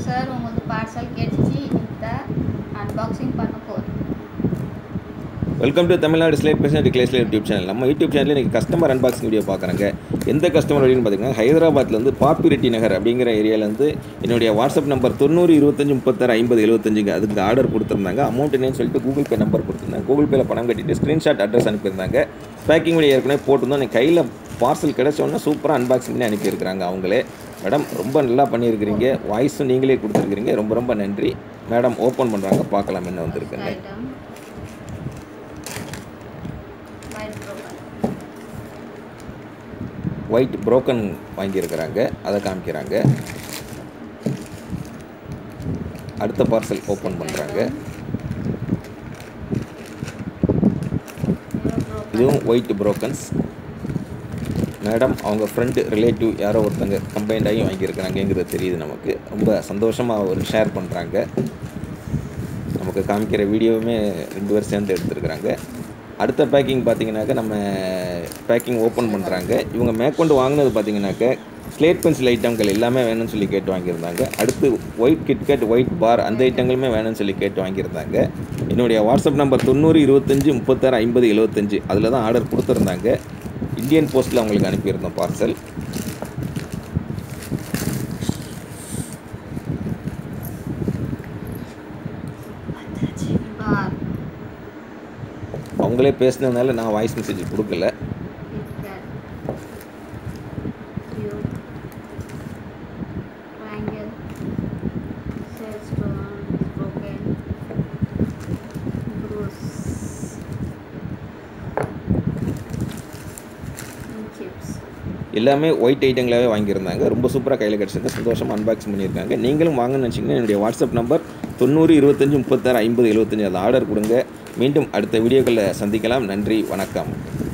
sir உங்களுக்கு parcel கிடைச்சி இந்த அன்பாக்சிங் பண்ண போகிறோம் welcome to Tamil Nadu slate present கிளேஸ்ல யூடியூப் சேனல் நம்ம யூடியூப் சேனலில் இன்றைக்கி கஸ்டமர் அன்பாக்சிங் வீடியோ பார்க்குறாங்க எந்த கஸ்டமர் அப்படின்னு பார்த்தீங்கன்னா ஹைதராபாத்லேருந்து பாப்பிரெட்டி நகர் அப்படிங்கிற ஏரியாலேருந்து என்னுடைய வாட்ஸ்அப் நம்பர் தொண்ணூறு இருபத்தஞ்சி முப்பத்தாறு ஐம்பது எழுபத்தஞ்சுங்க அதுக்கு ஆர்டர் கொடுத்துருந்தாங்க அமௌண்ட் என்னன்னு சொல்லிட்டு கூகுள் பே நம்பர் கொடுத்துருந்தாங்க கூகுள் பேயில் பணம் கட்டிட்டு ஸ்க்ரீன்ஷாட் அட்ரஸ் அனுப்பியிருந்தாங்க பேக்கிங் வீடியோ ஏற்கனவே போட்டிருந்தோம் எனக்கு கையில் பார்சல் கிடைச்சோன்னே சூப்பராக அன்பாக்சிங் பண்ணி அனுப்பியிருக்கிறாங்க அவங்களே மேடம் ரொம்ப நல்லா பண்ணியிருக்கிறீங்க வாய்ஸும் நீங்களே கொடுத்துருக்கிறீங்க ரொம்ப ரொம்ப நன்றி மேடம் ஓப்பன் பண்ணுறாங்க பார்க்கலாம் என்ன வந்திருக்குன்னு item white broken white broken வாங்கியிருக்கிறாங்க அதை காமிக்கிறாங்க அடுத்த பார்சல் ஓப்பன் பண்ணுறாங்க இதுவும் ஒயிட் புரோக்கன்ஸ் மேடம் அவங்க ஃப்ரெண்டு ரிலேட்டிவ் யாரோ ஒருத்தங்க கம்பைண்ட் ஆகி வாங்கியிருக்கிறாங்கங்கிறது தெரியுது நமக்கு ரொம்ப சந்தோஷமாக ஒரு ஷேர் பண்ணுறாங்க நமக்கு காமிக்கிற வீடியோவுமே ரெண்டு பேர் சேர்ந்து எடுத்துருக்குறாங்க அடுத்த பேக்கிங் பார்த்தீங்கன்னாக்க நம்ம பேக்கிங் ஓப்பன் பண்ணுறாங்க இவங்க மேற்கொண்டு வாங்கினது பார்த்தீங்கன்னாக்க ஸ்லேட் பென்சில் ஐட்டங்கள் எல்லாமே வேணும்னு சொல்லி கேட்டு வாங்கியிருந்தாங்க அடுத்து ஒயிட் கிட்கட் ஒயிட் பார் அந்த ஐட்டங்களுமே வேணும்னு சொல்லி கேட்டு வாங்கியிருந்தாங்க என்னுடைய வாட்ஸ்அப் நம்பர் தொண்ணூறு இருபத்தஞ்சி முப்பத்தாறு ஐம்பது எழுபத்தஞ்சு அதில் தான் ஆர்டர் கொடுத்துருந்தாங்க இந்தியன் போஸ்ட்டில் அவங்களுக்கு அனுப்பியிருந்தோம் பார்சல் பார் அவங்களே பேசினதுனால நான் வாய்ஸ் மெசேஜ் கொடுக்கல KitKat cube triangle cell stone broken ப்ரூஸ் சிப்ஸ் எல்லாமே ஒயிட் ஐட்டங்களாகவே வாங்கியிருந்தாங்க ரொம்ப சூப்பராக கையில் கிடச்சிருந்து சந்தோஷமாக அன்பாக்சிங் பண்ணியிருக்காங்க நீங்களும் வாங்கணும்னு நினச்சிங்கன்னா என்னுடைய வாட்ஸ்அப் நம்பர் தொண்ணூறு இருபத்தஞ்சி முப்பத்தாறு ஐம்பது எழுபத்தஞ்சு அதை ஆர்டர் கொடுங்க மீண்டும் அடுத்த வீடியோக்களில் சந்திக்கலாம் நன்றி வணக்கம்